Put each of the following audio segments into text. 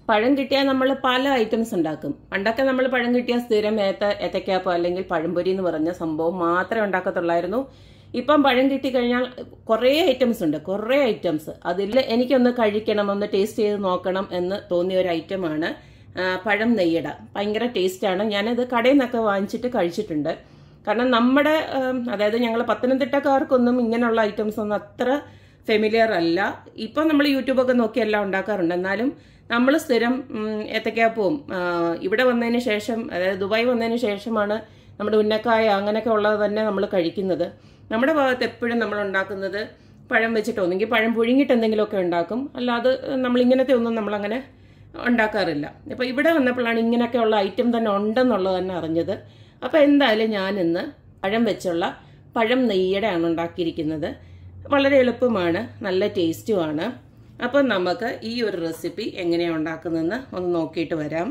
പഴം കിട്ടിയാൽ നമ്മൾ പല ഐറ്റംസ് ഉണ്ടാക്കും പണ്ടൊക്കെ നമ്മൾ പഴം കിട്ടിയാൽ സ്ഥിരം ഏത്ത ഏത്തക്കാപ്പം അല്ലെങ്കിൽ പഴംപൊരി എന്ന് പറഞ്ഞ സംഭവം മാത്രമേ ഉണ്ടാക്കത്തുള്ളായിരുന്നു ഇപ്പം പഴം കിട്ടിക്കഴിഞ്ഞാൽ കുറേ ഐറ്റംസ് ഉണ്ട് കുറേ ഐറ്റംസ് അതിൽ എനിക്കൊന്ന് കഴിക്കണം ഒന്ന് ടേസ്റ്റ് ചെയ്ത് നോക്കണം എന്ന് തോന്നിയ ഒരു ഐറ്റമാണ് ആ, പഴം നെയ്യട ഭയങ്കര ടേസ്റ്റാണ് ഞാനത് കടയിൽ നിന്നൊക്കെ വാങ്ങിച്ചിട്ട് കഴിച്ചിട്ടുണ്ട് കാരണം നമ്മുടെ ഉം, അതായത് ഞങ്ങൾ പത്തനംതിട്ടക്കാർക്കൊന്നും ഇങ്ങനെയുള്ള ഐറ്റംസ് ഒന്നും അത്ര ഫെമിലിയർ അല്ല ഇപ്പം നമ്മൾ യൂട്യൂബൊക്കെ നോക്കി എല്ലാം ഉണ്ടാക്കാറുണ്ട് എന്നാലും നമ്മൾ സ്ഥിരം ഉം, ഏത്തക്കാപ്പവും ആ, ഇവിടെ വന്നതിന് ശേഷം അതായത് ദുബായ് വന്നതിന് ശേഷമാണ് നമ്മുടെ ഉന്നക്കായ അങ്ങനെയൊക്കെ ഉള്ളത് തന്നെ നമ്മൾ കഴിക്കുന്നത് നമ്മുടെ ഭാഗത്ത് എപ്പോഴും നമ്മൾ ഉണ്ടാക്കുന്നത് പഴം വെച്ചിട്ട് ഒന്നെങ്കിൽ പഴം പുഴുങ്ങിയിട്ട് എന്തെങ്കിലുമൊക്കെ ഉണ്ടാക്കും അല്ലാതെ നമ്മൾ ഇങ്ങനത്തെ ഒന്നും നമ്മളങ്ങനെ ഉണ്ടാക്കാറില്ല അപ്പോൾ ഇവിടെ വന്നപ്പോഴാണ് ഇങ്ങനെയൊക്കെയുള്ള ഐറ്റം തന്നെ ഉണ്ടെന്നുള്ളത് തന്നെ അറിഞ്ഞത് അപ്പോൾ എന്തായാലും ഞാനിന്ന് പഴം വെച്ചുള്ള പഴം നെയ്യടെയാണ് ഉണ്ടാക്കിയിരിക്കുന്നത് വളരെ എളുപ്പമാണ് നല്ല ടേസ്റ്റുമാണ് അപ്പം നമുക്ക് ഈ ഒരു റെസിപ്പി എങ്ങനെയാണ് ഉണ്ടാക്കുന്നതെന്ന് ഒന്ന് നോക്കിയിട്ട് വരാം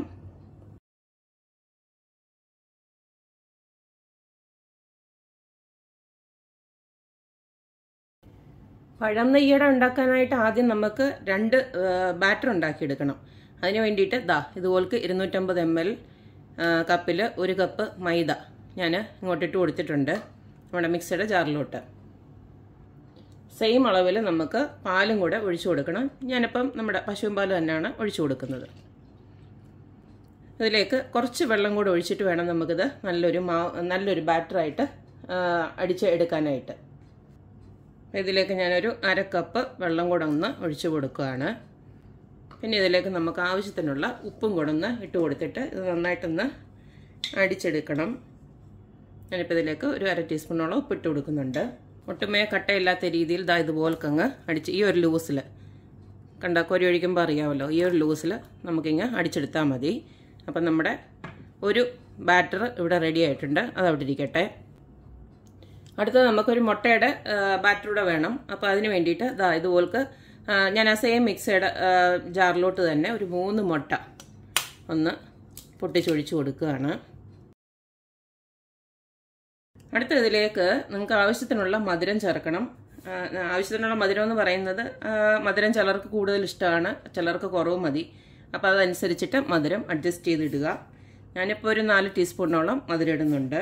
പഴം നെയ്യട ഉണ്ടാക്കാനായിട്ട് ആദ്യം നമുക്ക് രണ്ട് ബാറ്റർ ഉണ്ടാക്കിയെടുക്കണം അതിന് വേണ്ടിയിട്ട് ദാ ഇതുപോൾക്ക് ഇരുന്നൂറ്റമ്പത് എം എൽ കപ്പിൽ ഒരു കപ്പ് മൈദ ഞാൻ ഇങ്ങോട്ടിട്ട് കൊടുത്തിട്ടുണ്ട് നമ്മുടെ മിക്സഡ് ജാറിലോട്ട് സെയിം അളവിൽ നമുക്ക് പാലും കൂടെ ഒഴിച്ചു കൊടുക്കണം ഞാനിപ്പം നമ്മുടെ പശുവും പാൽ തന്നെയാണ് ഒഴിച്ചു കൊടുക്കുന്നത് ഇതിലേക്ക് കുറച്ച് വെള്ളം കൂടെ ഒഴിച്ചിട്ട് വേണം നമുക്കിത് നല്ലൊരു മാ നല്ലൊരു ബാറ്ററായിട്ട് അടിച്ച് എടുക്കാനായിട്ട് ഇതിലേക്ക് ഞാനൊരു അര കപ്പ് വെള്ളം കൂടെ ഒന്ന് ഒഴിച്ചു കൊടുക്കുകയാണ് പിന്നെ ഇതിലേക്ക് നമുക്ക് ആവശ്യത്തിനുള്ള ഉപ്പും കൂടെ ഒന്ന് ഇട്ട് കൊടുത്തിട്ട് ഇത് നന്നായിട്ടൊന്ന് അടിച്ചെടുക്കണം ഞാനിപ്പോൾ ഇതിലേക്ക് ഒരു അര ടീസ്പൂണോളം ഉപ്പ് ഇട്ട് കൊടുക്കുന്നുണ്ട് ഒട്ടുമേ കട്ടയില്ലാത്ത രീതിയിൽ ഇതാ ഇതുപോൽക്കങ്ങ് അടിച്ച് ഈ ഒരു ലൂസിൽ കണ്ട കൊരി ഒഴിക്കുമ്പോൾ അറിയാമല്ലോ ഈ ഒരു ലൂസിൽ നമുക്കിങ്ങ് അടിച്ചെടുത്താൽ മതി അപ്പം നമ്മുടെ ഒരു ബാറ്റർ ഇവിടെ റെഡി ആയിട്ടുണ്ട് അത് അവിടെ ഇരിക്കട്ടെ അടുത്തത് നമുക്കൊരു മുട്ടയുടെ ബാറ്ററൂടെ വേണം അപ്പോൾ അതിന് വേണ്ടിയിട്ട് ദാ ഇതുപോൽക്ക് ഞാൻ ആ സെയിം മിക്സയുടെ ജാറിലോട്ട് തന്നെ ഒരു മൂന്ന് മുട്ട ഒന്ന് പൊട്ടിച്ചൊഴിച്ച് കൊടുക്കുകയാണ് അടുത്ത ഇതിലേക്ക് നിങ്ങൾക്ക് ആവശ്യത്തിനുള്ള മധുരം ചേർക്കണം ആവശ്യത്തിനുള്ള മധുരം എന്ന് പറയുന്നത് മധുരം ചിലർക്ക് കൂടുതൽ ഇഷ്ടമാണ് ചിലർക്ക് കുറവ് മതി അപ്പോൾ അതനുസരിച്ചിട്ട് മധുരം അഡ്ജസ്റ്റ് ചെയ്തിടുക ഞാനിപ്പോൾ ഒരു നാല് ടീസ്പൂണോളം മധുരം ഇടുന്നുണ്ട്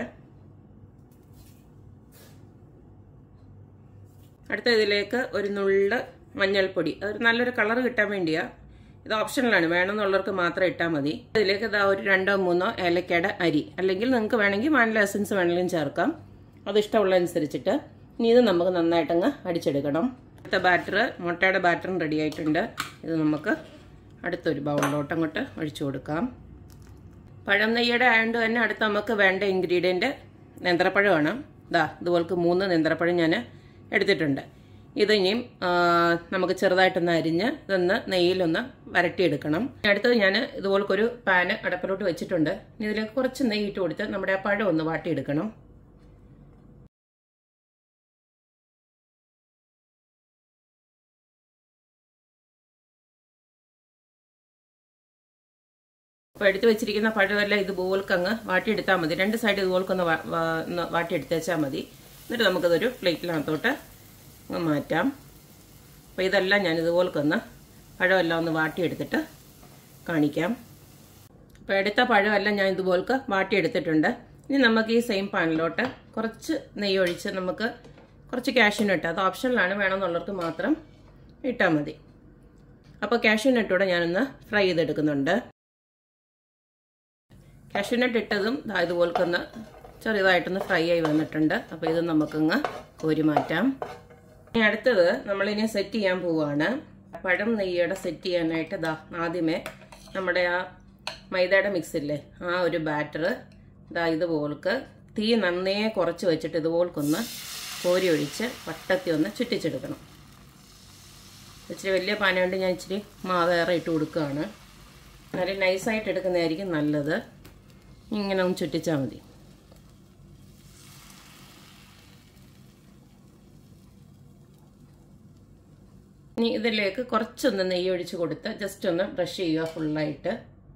അടുത്ത ഇതിലേക്ക് ഒരു നുള്ള് മഞ്ഞൾപ്പൊടി അതൊരു നല്ലൊരു കളർ കിട്ടാൻ വേണ്ടിയാണ് ഇത് ഓപ്ഷനിലാണ് വേണമെന്നുള്ളവർക്ക് മാത്രം ഇട്ടാൽ മതി ഇതിലേക്ക് ഇതാ ഒരു രണ്ടോ മൂന്നോ ഏലക്കയുടെ അരി അല്ലെങ്കിൽ നിങ്ങൾക്ക് വേണമെങ്കിൽ വാനില എസൻസ് വേണമെങ്കിലും ചേർക്കാം അത് ഇഷ്ടമുള്ളതനുസരിച്ചിട്ട് ഇനി ഇത് നമുക്ക് നന്നായിട്ടങ്ങ് അടിച്ചെടുക്കണം അടുത്ത ബാറ്റർ മുട്ടയുടെ ബാറ്ററും റെഡി ആയിട്ടുണ്ട് ഇത് നമുക്ക് അടുത്തൊരു ബൗളിലോട്ട് അങ്ങോട്ട് ഒഴിച്ചു കൊടുക്കാം പഴം നെയ്യുടെ ആയതുകൊണ്ട് തന്നെ അടുത്ത് നമുക്ക് വേണ്ട ഇൻഗ്രീഡിയൻറ്റ് നേന്ത്രപ്പഴമാണ് ഇതാ ഇതുപോൾക്ക് മൂന്ന് നേന്ത്രപ്പഴം ഞാൻ എടുത്തിട്ടുണ്ട് ഇത് ഇനിയും നമുക്ക് ചെറുതായിട്ടൊന്ന് അരിഞ്ഞ് ഇതൊന്ന് നെയ്യിലൊന്ന് വരട്ടിയെടുക്കണം അടുത്തത് ഞാൻ ഇതുപോലൊരു പാന് അടപ്പിലോട്ട് വെച്ചിട്ടുണ്ട് ഇനി ഇതിലേക്ക് കുറച്ച് നെയ്യ് ഇട്ട് കൊടുത്ത് നമ്മുടെ ആ പഴം ഒന്ന് വാട്ടിയെടുക്കണം അപ്പോൾ എടുത്തു വെച്ചിരിക്കുന്ന പഴമെല്ലാം ഇതുപോൽക്കങ്ങ് വാട്ടിയെടുത്താൽ മതി രണ്ട് സൈഡ് ഇതുപോൽക്കൊന്ന് വാട്ടിയെടുത്തേച്ചാൽ മതി എന്നിട്ട് നമുക്കതൊരു പ്ലേറ്റിനകത്തോട്ട് മാറ്റാം അപ്പോൾ ഇതെല്ലാം ഞാൻ ഇതുപോൽക്കൊന്ന് പഴമെല്ലാം ഒന്ന് വാട്ടിയെടുത്തിട്ട് കാണിക്കാം അപ്പോൾ എടുത്ത പഴമെല്ലാം ഞാൻ ഇതുപോൽക്ക് വാട്ടിയെടുത്തിട്ടുണ്ട് ഇനി നമുക്ക് ഈ സെയിം പാനിലോട്ട് കുറച്ച് നെയ്യ് ഒഴിച്ച് നമുക്ക് കുറച്ച് കാഷ്യൂനട്ട് അത് ഓപ്ഷനിലാണ് വേണമെന്നുള്ളവർക്ക് മാത്രം ഇട്ടാൽ മതി അപ്പോൾ കാഷ്യൂനട്ടൂടെ ഞാനൊന്ന് ഫ്രൈ ചെയ്തെടുക്കുന്നുണ്ട് കാഷ്യൂനട്ട് ഇട്ടതും ഇതുപോൽക്കൊന്ന് ചെറുതായിട്ടൊന്ന് ഫ്രൈ ആയി വന്നിട്ടുണ്ട് അപ്പോൾ ഇത് നമുക്കങ്ങ് കോരി മാറ്റാം ഇനി അടുത്തത് നമ്മളിനി സെറ്റ് ചെയ്യാൻ പോവുകയാണ് പഴം നെയ്യുടെ സെറ്റ് ചെയ്യാനായിട്ട് ദാ ആദ്യമേ നമ്മുടെ ആ മൈദയുടെ മിക്സ് ഇല്ലേ ആ ഒരു ബാറ്റർ ഇതാ ഇതുപോൽക്ക് തീ നന്നേ കുറച്ച് വെച്ചിട്ട് ഇതുപോൽക്കൊന്ന് കോരി ഒഴിച്ച് വട്ടത്തി ഒന്ന് ചുറ്റിച്ചെടുക്കണം ഇച്ചിരി വലിയ പാനുകൊണ്ട് ഞാൻ ഇച്ചിരി മാവേറെ ഇട്ട് കൊടുക്കുകയാണ് നല്ല നൈസായിട്ട് എടുക്കുന്നതായിരിക്കും നല്ലത് ഇങ്ങനെ ഒന്ന് ചുറ്റിച്ചാൽ മതി ഇനി ഇതിലേക്ക് കുറച്ചൊന്ന് നെയ്യ് ഒഴിച്ച് കൊടുത്ത് ജസ്റ്റ് ഒന്ന് ബ്രഷ് ചെയ്യുക ഫുള്ളായിട്ട്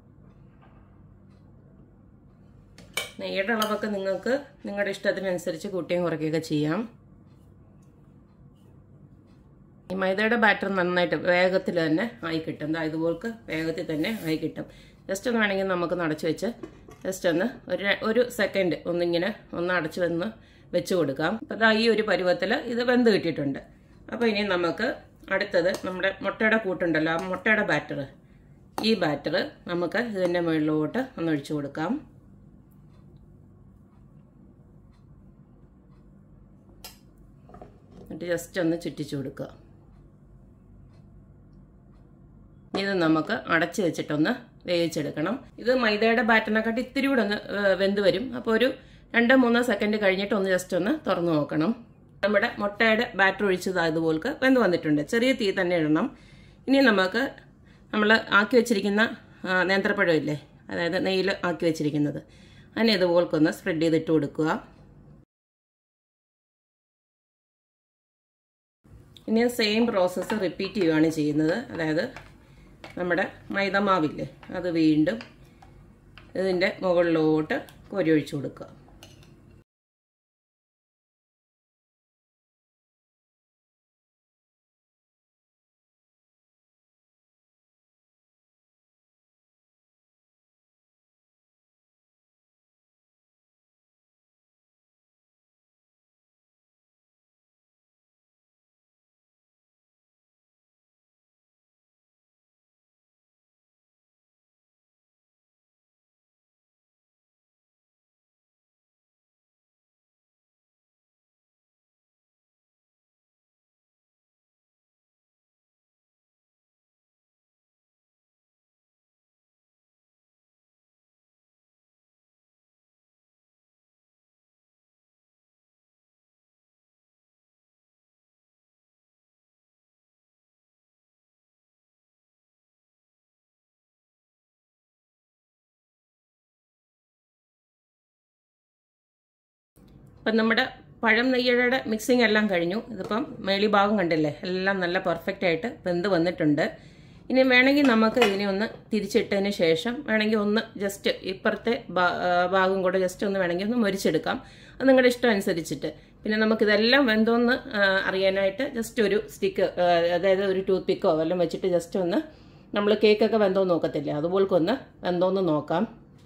നെയ്യുടെ അളവൊക്കെ നിങ്ങൾക്ക് നിങ്ങളുടെ ഇഷ്ടത്തിനനുസരിച്ച് കൂട്ടുകയും കുറയ്ക്കുകയൊക്കെ ചെയ്യാം ഈ മൈദയുടെ ബാറ്റർ നന്നായിട്ട് വേഗത്തിൽ തന്നെ ആയി കിട്ടും ദാ ഇതുപോൾക്ക് വേഗത്തിൽ തന്നെ ആയി കിട്ടും ജസ്റ്റ് ഒന്ന് വേണമെങ്കിൽ നമുക്ക് നടച്ചു വെച്ച് ജസ്റ്റ് ഒന്ന് ഒരു ര- ഒരു സെക്കൻഡ് ഒന്നിങ്ങനെ ഒന്ന് അടച്ചു വന്ന് വെച്ച് കൊടുക്കാം അപ്പോൾ ദാ ഈ ഒരു പരുവത്തിൽ ഇത് വെന്ത് കിട്ടിയിട്ടുണ്ട് അപ്പോൾ ഇനി നമുക്ക് അടുത്തത് നമ്മുടെ മുട്ടയുടെ കൂട്ടുണ്ടല്ലോ ആ മുട്ടയുടെ ബാറ്റർ ഈ ബാറ്റർ നമുക്ക് ഇതിൻ്റെ മുകളിലോട്ട് ഒന്ന് ഒഴിച്ചു കൊടുക്കാം എന്നിട്ട് ജസ്റ്റ് ഒന്ന് ചുറ്റിച്ചു കൊടുക്കുക ഇത് നമുക്ക് അടച്ച് വെച്ചിട്ടൊന്ന് വേവിച്ചെടുക്കണം ഇത് മൈദയുടെ ബാറ്ററിനെക്കാട്ടി ഇത്തിരി കൂടെ ഒന്ന് ഏഹ്, വെന്ത് വരും അപ്പോൾ ഒരു രണ്ടോ മൂന്നോ സെക്കൻഡ് കഴിഞ്ഞിട്ട് ഒന്ന് ജസ്റ്റ് ഒന്ന് തുറന്നു നോക്കണം നമ്മുടെ മുട്ടയുടെ ബാറ്റർ ഒഴിച്ചത് അതുപോലെ വെന്ത് വന്നിട്ടുണ്ട് ചെറിയ തീ തന്നെ ഇടണം ഇനി നമുക്ക് നമ്മൾ ആക്കി വെച്ചിരിക്കുന്ന ആ, നേന്ത്രപ്പഴം ഇല്ലേ അതായത് നെയ്യിൽ ആക്കി വെച്ചിരിക്കുന്നത് അതിനെ ഇതുപോൽക്കൊന്ന് സ്പ്രെഡ് ചെയ്തിട്ട് കൊടുക്കുക ഇനി സെയിം പ്രോസസ്സ് റിപ്പീറ്റ് ചെയ്യുകയാണ് ചെയ്യുന്നത് അതായത് നമ്മുടെ മൈദമാവില്ലേ അത് വീണ്ടും ഇതിൻ്റെ മുകളിലോട്ട് കോരി ഒഴിച്ചു കൊടുക്കുക അപ്പം നമ്മുടെ പഴം നെയ്യയുടെ മിക്സിംഗ് എല്ലാം കഴിഞ്ഞു ഇതിപ്പം മേളി ഭാഗം കണ്ടില്ലേ എല്ലാം നല്ല പെർഫെക്റ്റ് ആയിട്ട് വെന്ത് വന്നിട്ടുണ്ട് ഇനി വേണമെങ്കിൽ നമുക്ക് ഇതിനെ ഒന്ന് തിരിച്ചിട്ടതിന് ശേഷം വേണമെങ്കിൽ ഒന്ന് ജസ്റ്റ് ഇപ്പുറത്തെ ഭാ- ആ, ഭാഗം കൂടെ ജസ്റ്റ് ഒന്ന് വേണമെങ്കിൽ ഒന്ന് മൊരിച്ചെടുക്കാം അത് നിങ്ങളുടെ ഇഷ്ടം അനുസരിച്ചിട്ട് പിന്നെ നമുക്കിതെല്ലാം വെന്തോന്ന് ആ, അറിയാനായിട്ട് ജസ്റ്റ് ഒരു സ്റ്റിക്ക് അതായത് ഒരു ടൂത്ത് പിക്കോ വല്ലതും വെച്ചിട്ട് ജസ്റ്റ് ഒന്ന് നമ്മൾ കേക്കൊക്കെ വെന്തോ നോക്കത്തില്ലേ അതുപോൽക്കൊന്ന് വെന്തോന്ന് നോക്കാം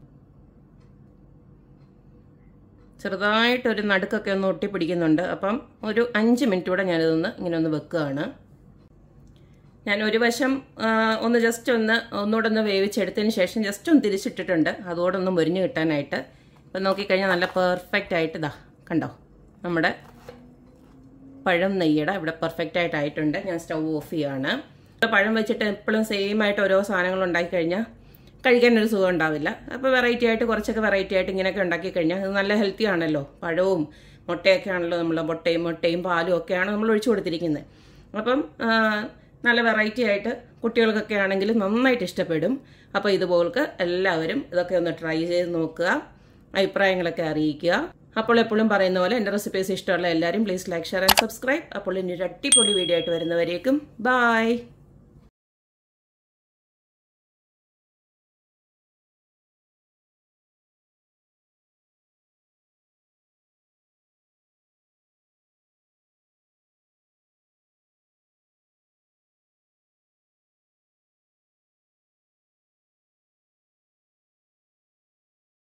ചെറുതായിട്ടൊരു നടുക്കൊക്കെ ഒന്ന് ഒട്ടിപ്പിടിക്കുന്നുണ്ട് അപ്പം ഒരു അഞ്ച് മിനിറ്റ് കൂടെ ഞാനിതൊന്ന് ഇങ്ങനെ ഒന്ന് വെക്കുകയാണ് ഞാൻ ഒരു വശം ആ, ഒന്ന് ജസ്റ്റ് ഒന്ന് ഒന്നുകൂടെ ഒന്ന് വേവിച്ചെടുത്തതിന് ശേഷം ജസ്റ്റ് ഒന്ന് തിരിച്ചിട്ടിട്ടുണ്ട് അതുകൂടെ ഒന്ന് മുരിഞ്ഞ് കിട്ടാനായിട്ട് ഇപ്പം നോക്കിക്കഴിഞ്ഞാൽ നല്ല പെർഫെക്റ്റ് ആയിട്ട് ഇതാ കണ്ടോ നമ്മുടെ പഴം നെയ്യട ഇവിടെ പെർഫെക്റ്റ് ആയിട്ട് ആയിട്ടുണ്ട് ഞാൻ സ്റ്റൗ ഓഫ് ചെയ്യാണ് പഴം വെച്ചിട്ട് എപ്പോഴും സെയിം ആയിട്ട് ഓരോ സാധനങ്ങൾ ഉണ്ടാക്കി കഴിഞ്ഞാൽ കഴിക്കാൻ ഒരു സുഖം ഉണ്ടാവില്ല അപ്പോൾ വെറൈറ്റി ആയിട്ട് കുറച്ചൊക്കെ വെറൈറ്റി ആയിട്ട് ഇങ്ങനെയൊക്കെ ഉണ്ടാക്കി കഴിഞ്ഞാൽ അത് നല്ല ഹെൽത്തി ആണല്ലോ പഴവും മുട്ടയൊക്കെ ആണല്ലോ നമ്മൾ മുട്ടയും മുട്ടയും പാലും ഒക്കെയാണ് നമ്മൾ ഒഴിച്ചു കൊടുത്തിരിക്കുന്നത് അപ്പം ആ, നല്ല വെറൈറ്റി ആയിട്ട് കുട്ടികൾക്കൊക്കെ ആണെങ്കിൽ നന്നായിട്ട് ഇഷ്ടപ്പെടും അപ്പോൾ ഇതുപോലൊക്കെ എല്ലാവരും ഇതൊക്കെ ഒന്ന് ട്രൈ ചെയ്ത് നോക്കുക അഭിപ്രായങ്ങളൊക്കെ അറിയിക്കുക അപ്പോൾ എപ്പോഴും പറയുന്ന പോലെ എൻ്റെ റെസിപ്പീസ് ഇഷ്ടമുള്ള എല്ലാവരും please like share and subscribe അപ്പോൾ ഇനി ഒരു അടിപൊളി വീഡിയോ ആയിട്ട് വരുന്നവരേക്കും ബായ്